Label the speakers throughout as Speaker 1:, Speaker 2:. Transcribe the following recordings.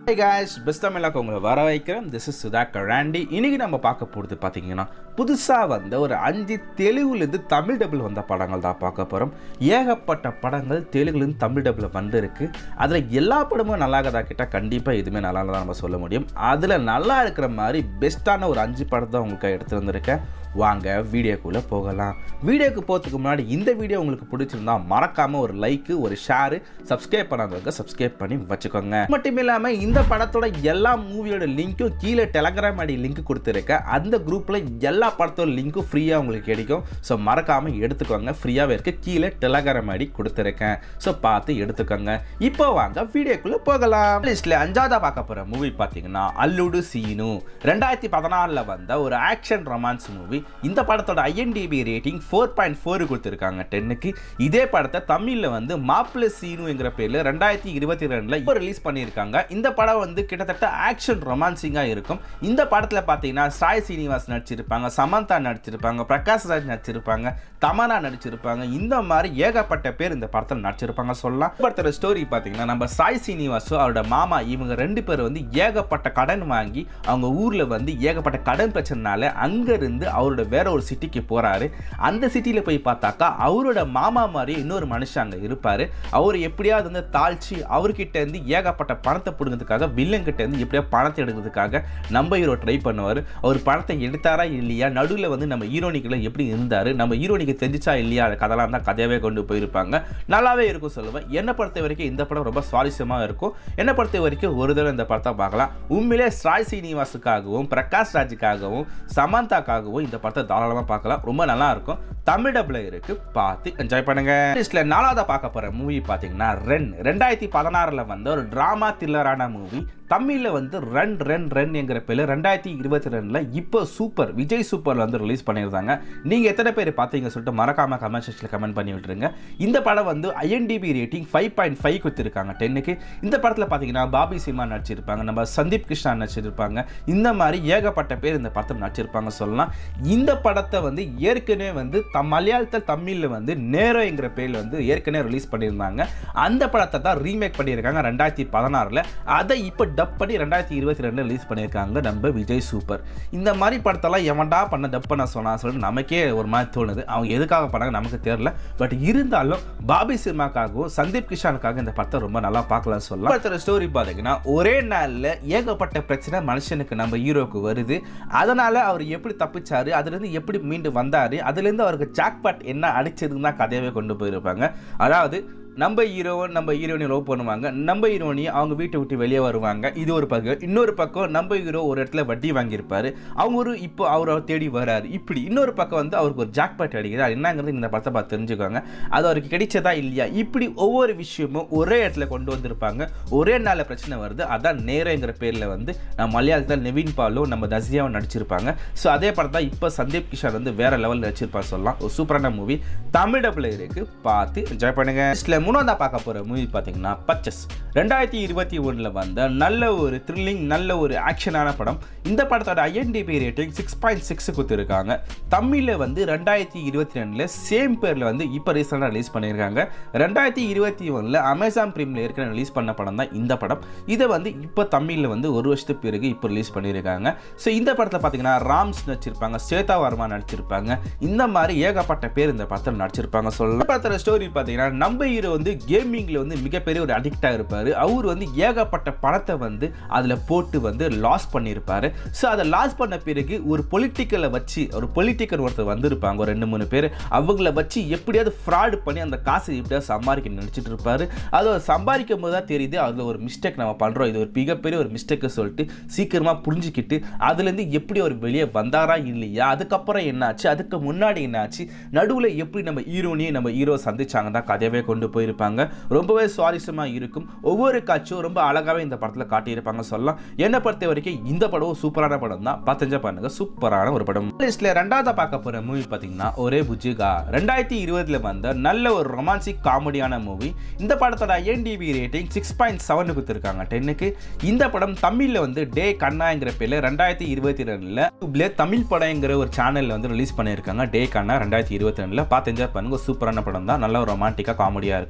Speaker 1: ஹே guys best தமிழாக்கு உங்களை வர வைக்கிறேன் திஸ் இஸ் சுதாகர் ராண்டி இன்னைக்கு நம்ம பார்க்க போகிறது பார்த்தீங்கன்னா புதுசாக வந்த ஒரு அஞ்சு தெலுங்குலேருந்து தமிழ் டபுள் வந்த படங்கள் தான் பார்க்க போகிறோம் ஏகப்பட்ட படங்கள் தெலுங்குலேருந்து தமிழ் டபுள் வந்திருக்கு அதில் எல்லா படமும் நல்லா இருக்கதா கேட்டால் கண்டிப்பாக எதுவுமே நல்லா தான் நம்ம சொல்ல முடியும் அதில் நல்லா இருக்கிற மாதிரி பெஸ்ட்டான ஒரு அஞ்சு படத்தை உங்களுக்கு எடுத்து வந்திருக்கேன் வாங்க வீடியோக்குள்ளே போகலாம் வீடியோக்கு போகிறதுக்கு முன்னாடி இந்த வீடியோ உங்களுக்கு பிடிச்சிருந்தா மறக்காமல் ஒரு லைக்கு ஒரு ஷேரு சப்ஸ்கிரைப் பண்ணாதவங்க சப்ஸ்கிரைப் பண்ணி வச்சுக்கோங்க அது மட்டும் இல்லாமல் இந்த படத்தோட எல்லா மூவியோட லிங்க்கும் கீழே டெலகிராம் ஐடி லிங்க் கொடுத்துருக்கேன் அந்த குரூப்பில் எல்லா படத்தோட லிங்க்கும் ஃப்ரீயாக உங்களுக்கு கிடைக்கும் ஸோ மறக்காமல் எடுத்துக்கோங்க ஃப்ரீயாகவே இருக்கு கீழே டெலகிராம் ஐடி கொடுத்துருக்கேன் ஸோ பார்த்து எடுத்துக்கோங்க இப்போ வாங்க வீடியோக்குள்ளே போகலாம் லிஸ்ட்டில் அஞ்சாவதாக பார்க்க போகிற மூவி பார்த்தீங்கன்னா அல்லுடு சீனு ரெண்டாயிரத்தி பதினாலில் வந்த ஒரு ஆக்ஷன் ரொமான்ஸ் மூவி இந்த படத்தோட IMDb rating four point four கொடுத்துருக்காங்க டென்னுக்கு இதே படத்தை தமிழில் வந்து மாப்பிள்ள சீனுங்கிற பேரில் ரெண்டாயிரத்தி இருபத்தி ரெண்டில் இப்போ ரிலீஸ் பண்ணியிருக்காங்க இந்த படம் வந்து கிட்டத்தட்ட ஆக்ஷன் ரொமான்சிங்காக இருக்கும் இந்த படத்தில் பார்த்தீங்கன்னா சாய் சீனிவாஸ் நடிச்சிருப்பாங்க சமந்தா நடிச்சிருப்பாங்க பிரகாஷ் ராஜ் நடிச்சிருப்பாங்க தமனா நடிச்சிருப்பாங்க இந்த மாதிரி ஏகப்பட்ட பேர் இந்த படத்தில் நடிச்சிருப்பாங்க சொல்லலாம் இந்த படத்தோட ஸ்டோரி பார்த்தீங்கன்னா நம்ம சாய் சீனிவாசு அவரோட மாமா இவங்க ரெண்டு பேர் வந்து ஏகப்பட்ட கடன் வாங்கி அவங்க ஊரில் வந்து ஏகப்பட்ட கடன் பிரச்சனைனால அங்கேருந்து அவரோட வேற ஒரு சிட்டிக்கு போகிறாரு அந்த சிட்டியில் போய் பார்த்தாக்கா அவரோட மாமா மாதிரி இன்னொரு மனுஷன் அங்கே இருப்பார் அவர் எப்படியாவது வந்து தாழ்ச்சி அவர்கிட்ட இருந்து ஏகப்பட்ட பணத்தை பிடுங்கிறதுக்காக வில்லன் கிட்ட இருந்து எப்படியா பணத்தை எடுக்கிறதுக்காக நம்ம ஹீரோ ட்ரை பண்ணுவார் அவர் பணத்தை எடுத்தாரா இல்லையா நடுவில் வந்து நம்ம ஹீரோனிக்குள்ள எப்படி இருந்தார் நம்ம ஹீரோனிக்கு தெரிஞ்சிச்சா இல்லையா அந்த கதெல்லாம் தான் கதையாகவே கொண்டு போயிருப்பாங்க நல்லாவே இருக்கும் சொல்லுவேன் என்னை பொறுத்த வரைக்கும் இந்த படம் ரொம்ப சுவாரஸ்யமாக இருக்கும் என்னை பொறுத்த வரைக்கும் ஒரு தடவை இந்த படத்தை பார்க்கலாம் உண்மையிலே சாய் சீனிவாசுக்காகவும் பிரகாஷ் ராஜுக்காகவும் சமந்தாக்காகவும் இந்த படத்தை தாராளமாக பார்க்கலாம் ரொம்ப நல்லா இருக்கும் தமிழ் டபுள் இருக்கு பார்த்து என்ஜாய் பண்ணுங்க லிஸ்ட்ல நாலாவதா பார்க்க போற மூவி பார்த்தீங்கன்னா ரென் ரெண்டாயிரத்தி பதினாறுல வந்த ஒரு டிராமா த்ரில்லரான மூவி தமிழில் வந்து ரன் ரன் ரன் என்கிற பேர் ரெண்டாயிரத்தி இருபத்தி ரெண்டில் இப்போ சூப்பர் விஜய் சூப்பரில் வந்து ரிலீஸ் பண்ணியிருந்தாங்க நீங்கள் எத்தனை பேர் பார்த்தீங்க சொல்லிட்டு மறக்காம கமெண்ட் செக்ஷனில் கமெண்ட் பண்ணி விட்டுருங்க இந்த படம் வந்து IMDb rating five point five கொடுத்துருக்காங்க டென்னுக்கு இந்த படத்தில் பார்த்தீங்கன்னா பாபி சிம்மா நடிச்சிருப்பாங்க நம்ம சந்தீப் கிருஷ்ணா நடிச்சிருப்பாங்க இந்த மாதிரி ஏகப்பட்ட பேர் இந்த படத்தில் நடிச்சிருப்பாங்க சொல்லலாம் இந்த படத்தை வந்து ஏற்கனவே வந்து தம் மலையாளத்தில் தமிழில் வந்து நேரோங்கிற பேரில் வந்து ஏற்கனவே ரிலீஸ் பண்ணியிருந்தாங்க அந்த படத்தை தான் ரீமேக் பண்ணியிருக்காங்க ரெண்டாயிரத்தி பதினாறில் அதை இப்போ டப் பண்ணி ரெண்டாயிரத்தி இருபத்தி ரெண்டு ரிலீஸ் பண்ணியிருக்காங்க நம்ம விஜய் சூப்பர் இந்த மாதிரி படத்தெல்லாம் எவன்டா பண்ண டப் பண்ண சொன்னா சொல்லிட்டு நமக்கே ஒரு மாதிரி தோணுது அவங்க எதுக்காக பண்ணாங்க நமக்கு தெரியல பட் இருந்தாலும் பாபி சினிமாக்காகவும் சந்தீப் கிஷானுக்காக இந்த படத்தை ரொம்ப நல்லா பார்க்கலாம் சொல்லலாம் படத்தோட ஸ்டோரி பார்த்தீங்கன்னா ஒரே நாளில் ஏகப்பட்ட பிரச்சனை மனுஷனுக்கு நம்ம ஹீரோக்கு வருது அதனால அவர் எப்படி தப்பிச்சாரு அதுலேருந்து எப்படி மீண்டு வந்தாரு அதுலேருந்து அவருக்கு ஜாக்பாட் என்ன அடிச்சதுன்னு தான் கதையாவே கொண்டு போயிருப்பாங்க அதாவது நம்ம ஹீரோவும் நம்ம ஹீரோயினை லவ் பண்ணுவாங்க நம்ம ஹீரோனி அவங்க வீட்டை விட்டு வெளியே வருவாங்க இது ஒரு பக்கம் இன்னொரு பக்கம் நம்ம ஹீரோ ஒரு இடத்துல வட்டி வாங்கியிருப்பாரு அவங்க ஒரு இப்போ அவரை தேடி வராரு இப்படி இன்னொரு பக்கம் வந்து அவருக்கு ஒரு ஜாக்பாட் அடிக்குது அது என்னங்கிறது இந்த படத்தை பார்த்து தெரிஞ்சுக்கோங்க அது அவருக்கு கிடைச்சதா இல்லையா இப்படி ஒவ்வொரு விஷயமும் ஒரே இடத்துல கொண்டு வந்திருப்பாங்க ஒரே நாளில் பிரச்சனை வருது அதான் நேரங்கிற பேரில் வந்து நம்ம மலையாளத்தில் நெவின் பாலும் நம்ம தசியாவும் நடிச்சிருப்பாங்க ஸோ அதே படம் தான் இப்போ சந்தீப் கிஷான் வந்து வேற லெவலில் நடிச்சிருப்பார் சொல்லலாம் ஒரு சூப்பரான மூவி தமிழ் டபுள் இருக்கு பார்த்து என்ஜாய் பண்ணுங்க இதில் மூணாவதா பார்க்க போகிற மூவி பார்த்தீங்கன்னா பச்சஸ் ரெண்டாயிரத்தி இருபத்தி ஒன்றில் வந்த நல்ல ஒரு த்ரில்லிங் நல்ல ஒரு ஆக்ஷனான படம் இந்த படத்தோட IMDb rating six point six கொடுத்துருக்காங்க தமிழில் வந்து ரெண்டாயிரத்தி இருபத்தி ரெண்டில் சேம் பேரில் வந்து இப்போ ரீசெண்டாக ரிலீஸ் பண்ணியிருக்காங்க ரெண்டாயிரத்தி இருபத்தி ஒன்றில் அமேசான் ப்ரீமில் ஏற்கனவே ரிலீஸ் பண்ண படம் தான் இந்த படம் இதை வந்து இப்போ தமிழில் வந்து ஒரு வருஷத்துக்கு பிறகு இப்போ ரிலீஸ் பண்ணியிருக்காங்க ஸோ இந்த படத்தில் பார்த்தீங்கன்னா ராம்ஸ் நடிச்சிருப்பாங்க ஸ்வேதா வர்மா நடிச்சிருப்பாங்க இந்த மாதிரி ஏகப்பட்ட பேர் இந்த படத்தில் நடிச்சிருப்பாங்க சொல்லலாம் படத்தோட ஸ்டோரி பார்த்தீங்கன்னா நம்ம ஹீரோ வந்து கேமிங்கில் வந்து மிகப்பெரிய ஒரு அடிக்டாக இருப்பார் அவர் வந்து ஏகப்பட்ட பணத்தை வந்து அதில் போட்டு வந்து லாஸ் பண்ணியிருப்பார் ஸோ அதை லாஸ் பண்ண பிறகு ஒரு பொலிட்டிக்கலை வச்சு ஒரு பொலிட்டிக்கல் ஒருத்தர் வந்திருப்பாங்க ஒரு ரெண்டு மூணு பேர் அவங்கள வச்சு எப்படியாவது ஃப்ராடு பண்ணி அந்த காசை எப்படியாவது சம்பாதிக்க நினச்சிட்டு இருப்பாரு அதை சம்பாதிக்கும் போது தான் தெரியுது அதில் ஒரு மிஸ்டேக் நம்ம பண்ணுறோம் இது ஒரு மிகப்பெரிய ஒரு மிஸ்டேக்கை சொல்லிட்டு சீக்கிரமாக புரிஞ்சுக்கிட்டு அதுலேருந்து எப்படி அவர் வெளியே வந்தாரா இல்லையா அதுக்கப்புறம் என்னாச்சு அதுக்கு முன்னாடி என்னாச்சு நடுவில் எப்படி நம்ம ஹீரோனையும் நம்ம ஹீரோ சந்திச்சாங்க தான் கதையவே கொண்டு போயிருப்பாங்க ரொம்பவே சுவாரஸ்யமாக இருக்கும் ஒவ்வொரு காட்சியும் ரொம்ப அழகாகவே இந்த படத்தில் காட்டியிருப்பாங்க சொல்லலாம் என்னை பொறுத்த வரைக்கும் இந்த படம் சூப்பரான படம் தான் பார்த்தஞ்சா பண்ணுங்க சூப்பரான ஒரு படம் லிஸ்ட்டில் ரெண்டாவது பார்க்க போகிற மூவி பார்த்தீங்கன்னா ஒரே புஜிகா ரெண்டாயிரத்தி இருபதுல வந்த நல்ல ஒரு ரொமான்சிக் காமெடியான மூவி இந்த படத்தோட IMDb rating six point seven கொடுத்துருக்காங்க டென்னுக்கு இந்த படம் தமிழில் வந்து டே கண்ணாங்கிற பேரில் ரெண்டாயிரத்தி இருபத்தி ரெண்டில் யூடியூப்ல தமிழ் படங்கிற ஒரு சேனலில் வந்து ரிலீஸ் பண்ணியிருக்காங்க டே கண்ணா ரெண்டாயிரத்தி இருபத்தி ரெண்டில் பார்த்து என்ஜாய் பண்ணுங்க சூப்பரான படம் தான் நல்ல ஒரு ரொமான்டிக்காக காமெடியாக இருக்கும்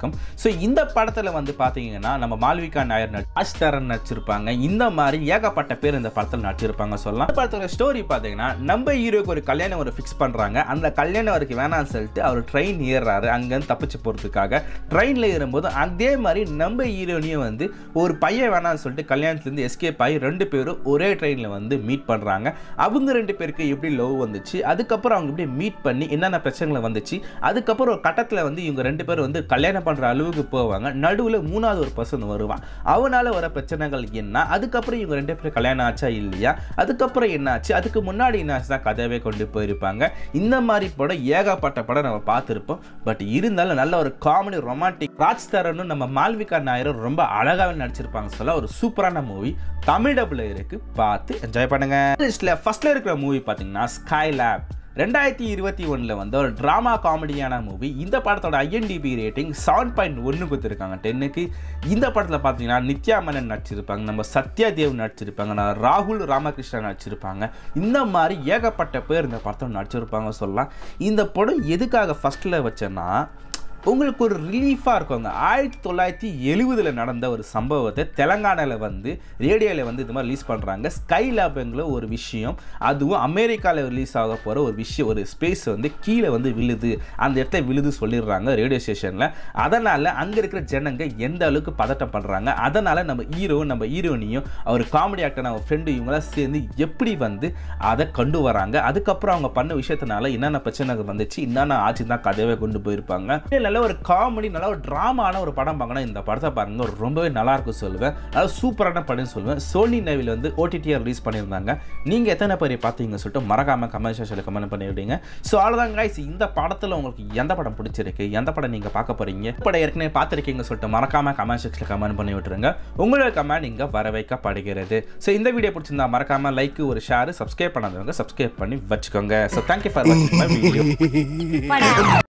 Speaker 1: இருக்கும் ஸோ இந்த படத்தில் வந்து பார்த்தீங்கன்னா நம்ம மால்விகா நாயர் அஷ்தரன் நடிச்சிருப்பாங்க இந்த மாதிரி ஏகப்பட்ட பேர் இந்த படத்தில் நடிச்சிருப்பாங்க சொல்லலாம் இந்த படத்தோட ஸ்டோரி பார்த்தீங்கன்னா நம்ம ஹீரோக்கு ஒரு கல்யாணம் ஒரு ஃபிக்ஸ் பண்ணுறாங்க அந்த கல்யாணம் அவருக்கு வேணாம்னு சொல்லிட்டு அவர் ட்ரெயின் ஏறுறாரு அங்கேருந்து தப்பிச்சு போகிறதுக்காக ட்ரெயினில் ஏறும்போது அதே மாதிரி நம்ம ஹீரோனையும் வந்து ஒரு பையன் வேணாம்னு சொல்லிட்டு கல்யாணத்துலேருந்து எஸ்கேப் ஆகி ரெண்டு பேரும் ஒரே ட்ரெயினில் வந்து மீட் பண்ணுறாங்க அவங்க ரெண்டு பேருக்கு எப்படி லவ் வந்துச்சு அதுக்கப்புறம் அவங்க எப்படி மீட் பண்ணி என்னென்ன பிரச்சனைகள் வந்துச்சு அதுக்கப்புறம் ஒரு கட்டத்தில் வந்து இவங்க ரெண்டு பேரும் வந்து கல்யாணம் பண்ணுற அளவுக்கு போவாங்க நடுவில் மூணாவது ஒரு பர்சன் வருவான் அவனால் வர பிரச்சனைகள் என்ன அதுக்கப்புறம் இவங்க ரெண்டு பேரும் கல்யாணம் ஆச்சா இல்லையா அதுக்கப்புறம் என்ன ஆச்சு அதுக்கு முன்னாடி என்ன ஆச்சு தான் கதையவே கொண்டு போயிருப்பாங்க இந்த மாதிரி படம் ஏகப்பட்ட படம் நம்ம பார்த்துருப்போம் பட் இருந்தாலும் நல்ல ஒரு காமெடி ரொமான்டிக் ராஜ் தரனும் நம்ம மால்விகா நாயரும் ரொம்ப அழகாகவே நடிச்சிருப்பாங்க சொல்ல ஒரு சூப்பரான மூவி தமிழ் டபுள் இருக்கு பார்த்து என்ஜாய் பண்ணுங்க லிஸ்ட்ல ஃபர்ஸ்ட்ல இருக்கிற மூவி பார்த்தீங்கன்னா ஸ்கை லேப் ரெண்டாயிரத்தி இருபத்தி ஒன்றில் வந்து ஒரு ட்ராமா காமெடியான மூவி இந்த படத்தோட ஐஎன்டிபி ரேட்டிங் செவன் பாயிண்ட் ஒன்று கொடுத்துருக்காங்க டென்னுக்கு இந்த படத்தில் பார்த்தீங்கன்னா நித்யா மேனன் நடிச்சிருப்பாங்க நம்ம சத்யாதேவ் நடிச்சிருப்பாங்க நான் ராகுல் ராமகிருஷ்ணன் நடிச்சிருப்பாங்க இந்த மாதிரி ஏகப்பட்ட பேர் இந்த படத்தில் நடிச்சிருப்பாங்க சொல்லலாம் இந்த படம் எதுக்காக ஃபஸ்ட்டில் வச்சேன்னா உங்களுக்கு ஒரு ரிலீஃபாக இருக்குங்க ஆயிரத்தி தொள்ளாயிரத்தி எழுபதில் நடந்த ஒரு சம்பவத்தை தெலங்கானாவில் வந்து ரேடியோவில் வந்து இது மாதிரி ரிலீஸ் பண்ணுறாங்க ஸ்கை லேபுங்கிற ஒரு விஷயம் அதுவும் அமெரிக்காவில் ரிலீஸ் ஆக போகிற ஒரு விஷயம் ஒரு ஸ்பேஸ் வந்து கீழே வந்து விழுது அந்த இடத்துல விழுது சொல்லிடுறாங்க ரேடியோ ஸ்டேஷனில் அதனால் அங்கே இருக்கிற ஜனங்க எந்த அளவுக்கு பதட்டம் பண்ணுறாங்க அதனால் நம்ம ஹீரோ நம்ம ஹீரோனியும் அவர் காமெடி ஆக்டர் நம்ம ஃப்ரெண்டு இவங்களாம் சேர்ந்து எப்படி வந்து அதை கொண்டு வராங்க அதுக்கப்புறம் அவங்க பண்ண விஷயத்தினால என்னென்ன பிரச்சனைகள் வந்துச்சு என்னென்ன ஆச்சு தான் கதையவே கொண்டு போயிருப்பாங்க நல்ல ஒரு காமெடி நல்ல ஒரு ட்ராமான ஒரு படம் பார்க்கணும் இந்த படத்தை பாருங்க ஒரு ரொம்பவே நல்லா இருக்கும் சொல்லுவேன் அதாவது சூப்பரான படம்னு சொல்லுவேன் சோனி நவியில் வந்து ஓடிடிஆர் ரிலீஸ் பண்ணியிருந்தாங்க நீங்கள் எத்தனை பேர் பார்த்தீங்க சொல்லிட்டு மறக்காம கமெண்ட் செக்ஷனில் கமெண்ட் பண்ணி விடுங்க ஸோ அவ்வளோதான் guys இந்த படத்தில் உங்களுக்கு எந்த படம் பிடிச்சிருக்கு எந்த படம் நீங்கள் பார்க்க போறீங்க எந்த படம் ஏற்கனவே பார்த்துருக்கீங்க சொல்லிட்டு மறக்காம கமெண்ட் செக்ஷனில் கமெண்ட் பண்ணி விட்டுருங்க உங்களோட கமெண்ட் இங்கே வர வைக்கப்படுகிறது ஸோ இந்த வீடியோ பிடிச்சிருந்தா மறக்காம லைக் ஒரு ஷேர் சப்ஸ்கிரைப் பண்ணாதவங்க சப்ஸ்கிரைப் பண்ணி வச்சுக்கோங்க ஸோ தேங்க்யூ ஃபார் வாட்சிங் மை வீடியோ